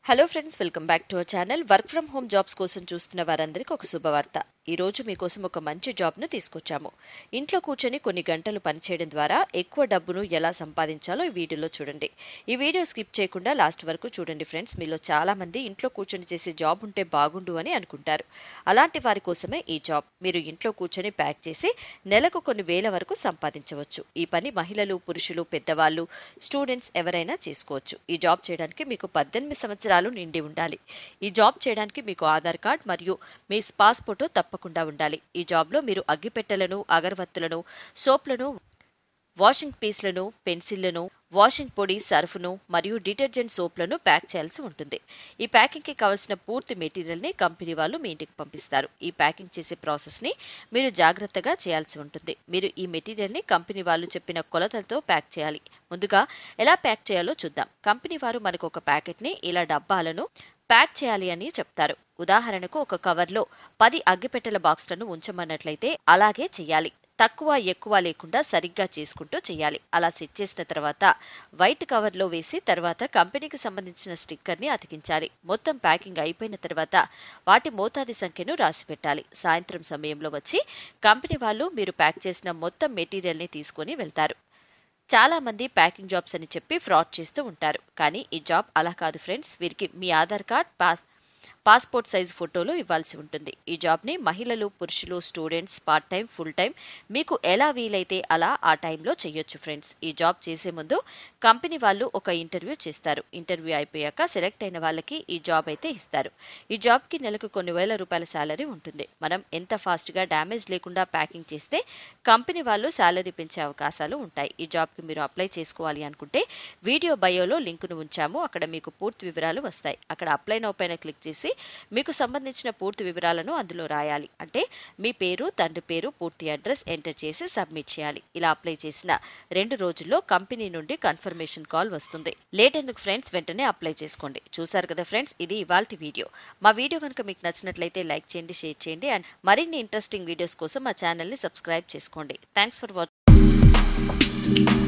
hello friends welcome back to our channel work from home jobs కోసం చూస్తున్న వారందరికీ ఒక శుభవార్త ఈ రోజు మీకోసం ఒక మంచి జాబ్ను తీసుకొచ్చాము ఇంట్లో కూర్చొని కొన్ని గంటలు పనిచేయడం ద్వారా ఎక్కువ డబ్బును ఎలా సంపాదించాలో ఈ వీడియోలో చూడండి ఈ వీడియో స్కిప్ చేయకుండా లాస్ట్ వరకు చూడండి ఫ్రెండ్స్ మీలో చాలా మంది ఇంట్లో కూర్చొని చేసే జాబ్ ఉంటే బాగుండు అని అనుకుంటారు అలాంటి వారి కోసమే ఈ జాబ్ మీరు ఇంట్లో కూర్చొని ప్యాక్ చేసి నెలకు కొన్ని వేల వరకు సంపాదించవచ్చు ఈ పని మహిళలు పురుషులు పెద్దవాళ్ళు స్టూడెంట్స్ ఎవరైనా చేసుకోవచ్చు ఈ జాబ్ చేయడానికి మీకు పద్దెనిమిది సంవత్సరాలు నిండి ఉండాలి ఈ జాబ్ చేయడానికి మీకు ఆధార్ కార్డ్ మరియు మీ పాస్పోర్ట్ తప్పకుండా ఉండాలి ఈ జాబ్లో మీరు అగ్గిపెట్టెలను అగరవత్తులను సోప్లను వాషింగ్ పీస్లను పెన్సిళ్లను వాషింగ్ పొడి సర్ఫ్ను మరియు డిటర్జెంట్ సోప్లను ప్యాక్ చేయాల్సి ఉంటుంది ఈ ప్యాకింగ్కి కావలసిన పూర్తి మెటీరియల్ని కంపెనీ వాళ్ళు మీ ఇంటికి పంపిస్తారు ఈ ప్యాకింగ్ చేసే ప్రాసెస్ని మీరు జాగ్రత్తగా చేయాల్సి ఉంటుంది మీరు ఈ మెటీరియల్ని కంపెనీ వాళ్ళు చెప్పిన కొలతలతో ప్యాక్ చేయాలి ముందుగా ఎలా ప్యాక్ చేయాలో చూద్దాం కంపెనీ వారు మనకు ఒక ప్యాకెట్ని ఇలా డబ్బాలను ప్యాక్ చేయాలి అని చెప్తారు ఉదాహరణకు ఒక కవర్లో పది అగ్గిపెట్టెల బాక్స్లను ఉంచమన్నట్లయితే అలాగే చేయాలి తక్కువ ఎక్కువ లేకుండా సరిగ్గా చేసుకుంటూ చేయాలి అలా సెట్ చేసిన తర్వాత వైట్ కవర్లో వేసి తర్వాత కంపెనీకి సంబంధించిన స్టిక్కర్ని అతికించాలి మొత్తం ప్యాకింగ్ అయిపోయిన తర్వాత వాటి మోతాది సంఖ్యను రాసి పెట్టాలి సాయంత్రం సమయంలో వచ్చి కంపెనీ వాళ్ళు మీరు ప్యాక్ చేసిన మొత్తం మెటీరియల్ని తీసుకొని వెళ్తారు చాలా మంది ప్యాకింగ్ జాబ్స్ అని చెప్పి ఫ్రాడ్ చేస్తూ ఉంటారు కానీ ఈ జాబ్ అలా కాదు ఫ్రెండ్స్ వీరికి మీ Aadhaar card pass passport size ఫోటోలు ఇవ్వాల్సి ఉంటుంది ఈ జాబ్ని మహిళలు పురుషులు students part time full time మీకు ఎలా వీలైతే అలా ఆ టైంలో చేయొచ్చు ఫ్రెండ్స్ ఈ జాబ్ చేసే ముందు కంపెనీ వాళ్ళు ఒక ఇంటర్వ్యూ చేస్తారు ఇంటర్వ్యూ అయిపోయాక సెలెక్ట్ అయిన వాళ్ళకి ఈ జాబ్ అయితే ఇస్తారు ఈ జాబ్కి నెలకు కొన్ని వేల రూపాయల శాలరీ ఉంటుంది మనం ఎంత ఫాస్ట్గా డ్యామేజ్ లేకుండా ప్యాకింగ్ చేస్తే కంపెనీ వాళ్ళు శాలరీ పెంచే అవకాశాలు ఉంటాయి ఈ జాబ్కి మీరు అప్లై చేసుకోవాలి అనుకుంటే వీడియో బయోలో లింకును ఉంచాము అక్కడ మీకు పూర్తి వివరాలు వస్తాయి అక్కడ అప్లై నౌ పైన క్లిక్ చేసి మీకు సంబంధించిన పూర్తి వివరాలను అందులో రాయాలి అంటే మీ పేరు తండ్రి పేరు పూర్తి అడ్రస్ ఎంటర్ చేసి సబ్మిట్ చేయాలి ఇలా అప్లై చేసిన రెండు రోజుల్లో కంపెనీ నుండి కన్ఫర్మేషన్ కాల్ వస్తుంది లేట్ ఎందుకు ఫ్రెండ్స్ వెంటనే అప్లై చేసుకోండి చూసారు కదా ఫ్రెండ్స్ ఇది ఇవాల్టి వీడియో మా వీడియో కనుక మీకు నచ్చినట్లయితే లైక్ చేయండి షేర్ చేయండి అండ్ మరిన్ని ఇంట్రెస్టింగ్ వీడియోస్ కోసం మా ఛానల్ని సబ్స్క్రైబ్ చేసుకోండి థ్యాంక్స్ ఫర్ వాచింగ్